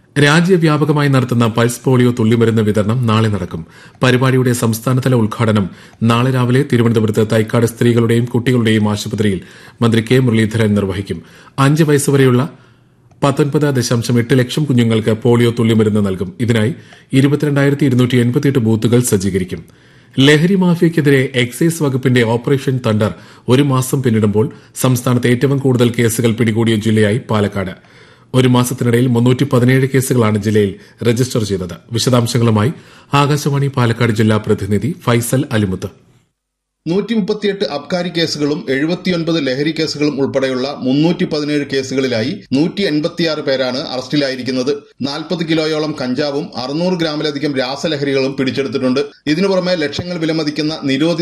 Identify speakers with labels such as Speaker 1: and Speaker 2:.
Speaker 1: രാജ്യവ്യാപകമായി നടത്തുന്ന pulse polio തുള്ളിമരുന്ന് വിതരണം നാളെ നടക്കും പരിപാടിയുടെ സംസ്ഥാനതല ഉദ്ഘാടനം നാളെ രാവിലെ തിരുവനന്തപുരത്ത് തൈക്കാട് സ്ത്രീകളുടെയും കുട്ടികളുടെയും ആശുപത്രിയിൽ മന്ത്രി കെ മുരളീധരൻ നിർവഹിക്കും അഞ്ച് വയസ്സുവരെയുള്ള പത്തൊൻപത് ദശാംശം എട്ട് ലക്ഷം കുഞ്ഞുങ്ങൾക്ക് പോളിയോ തുള്ളിമരുന്ന് നൽകും ഇതിനായി ഇരുപത്തിരണ്ടായിരത്തി ഇരുന്നൂറ്റി എൺപത്തിയെട്ട് ബൂത്തുകൾ സജ്ജീകരിക്കും ലഹരി മാഫിയയ്ക്കെതിരെ എക്സൈസ് വകുപ്പിന്റെ ഓപ്പറേഷൻ തണ്ടർ ഒരു മാസം പിന്നിടുമ്പോൾ സംസ്ഥാനത്ത് ഏറ്റവും കൂടുതൽ കേസുകൾ പിടികൂടിയ ജില്ലയായി പാലക്കാട് ഒരു മാസത്തിനിടയിൽ മുന്നൂറ്റി പതിനേഴ് കേസുകളാണ് ജില്ലയിൽ രജിസ്റ്റർ ചെയ്തത് വിശദാംശങ്ങളുമായി ആകാശവാണി പാലക്കാട് ജില്ലാ പ്രതിനിധി ഫൈസൽ അലിമുത്ത്
Speaker 2: നൂറ്റി മുപ്പത്തിയെട്ട് അബ്കാരി കേസുകളും എഴുപത്തിയൊൻപത് ലഹരി കേസുകളും ഉൾപ്പെടെയുള്ള മുന്നൂറ്റി പതിനേഴ് കേസുകളിലായി നൂറ്റി എൺപത്തിയാറ് പേരാണ് അറസ്റ്റിലായിരിക്കുന്നത് നാൽപ്പത് കിലോയോളം കഞ്ചാവും അറുന്നൂറ് ഗ്രാമിലധികം രാസലഹരികളും പിടിച്ചെടുത്തിട്ടുണ്ട് ഇതിനു പുറമെ ലക്ഷങ്ങൾ വിലമതിക്കുന്ന നിരോധിത